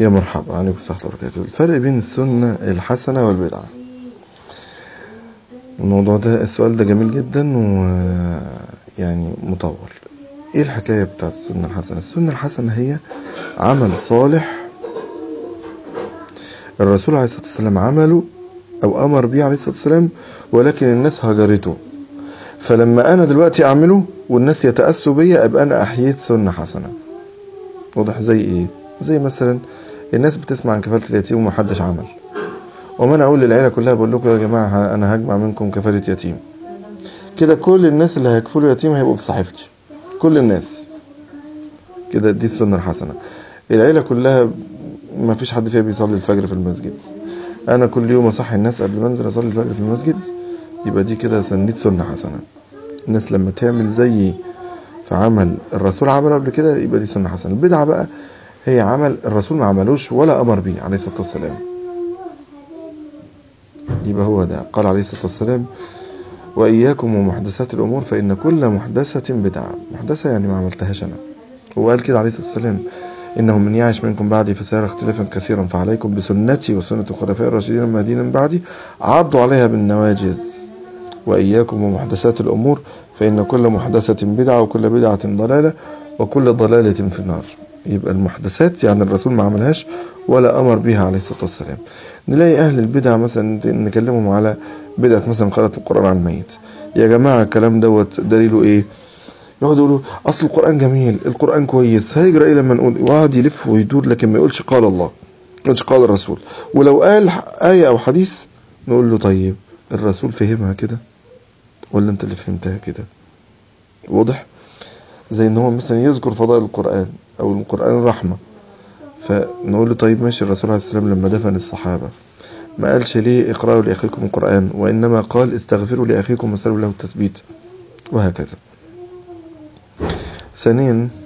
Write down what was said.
يا مرحبا عليكم السلام ورحمة الله وبركاته الفرق بين السنة الحسنة والبدعة الموضوع ده السؤال ده جميل جدا ويعني مطول ايه الحكاية بتاعت السنة الحسنة السنة الحسنة هي عمل صالح الرسول عليه الصلاة والسلام عمله او امر بيه عليه الصلاة والسلام ولكن الناس هجرته فلما انا دلوقتي اعمله والناس يتأسوا بيا ابقى انا احييت سنة حسنة واضح زي ايه زي مثلا الناس بتسمع عن كفالة اليتيم ومحدش عمل وما انا اقول للعيله كلها بقول لكم يا جماعه انا هجمع منكم كفاله يتيم كده كل الناس اللي هيكفلوا يتيم هيبقوا في صحيفتي كل الناس كده دي السنه الحسنه العيله كلها ما فيش حد فيها بيصلي الفجر في المسجد انا كل يوم اصحي الناس قبل ما انزل اصلي الفجر في المسجد يبقى دي كده سنيت سنه حسنه الناس لما تعمل زيي في عمل الرسول عمله قبل كده يبقى دي سنه حسنه البدعه بقى هي عمل الرسول ما عملوش ولا امر بيه عليه الصلاه والسلام يبقى هو ده قال عليه الصلاه والسلام واياكم ومحدثات الامور فان كل محدثه بدعه محدثه يعني ما عملتهاش انا هو قال كده عليه الصلاه والسلام انه من يعش منكم بعدي فسيرى اختلافا كثيرا فعليكم بسنتي وسنه الخلفاء الراشدين المهديين من بعدي عضوا عليها بالنواجذ واياكم ومحدثات الامور فان كل محدثه بدعه وكل بدعه ضلاله وكل ضلاله في النار يبقى المحدثات يعني الرسول ما عملهاش ولا امر بها عليه الصلاه والسلام نلاقي اهل البدع مثلا نكلمهم على بدعه مثلا قراءه القران على الميت يا جماعه الكلام دوت دليله ايه يقعدوا يقولوا اصل القران جميل القران كويس هيجرى ايه لما نقول وقعد يلف ويدور لكن ما يقولش قال الله ما يقولش قال الرسول ولو قال ايه او حديث نقول له طيب الرسول فهمها كده ولا انت اللي فهمتها كده واضح زي ان هو مثلا يذكر فضائل القران او القران رحمه فنقول له طيب ماشي الرسول عليه السلام لما دفن الصحابه ما قالش ليه اقرأوا لاخيكم القران وانما قال استغفروا لاخيكم وسلوا له التثبيت وهكذا ثانيا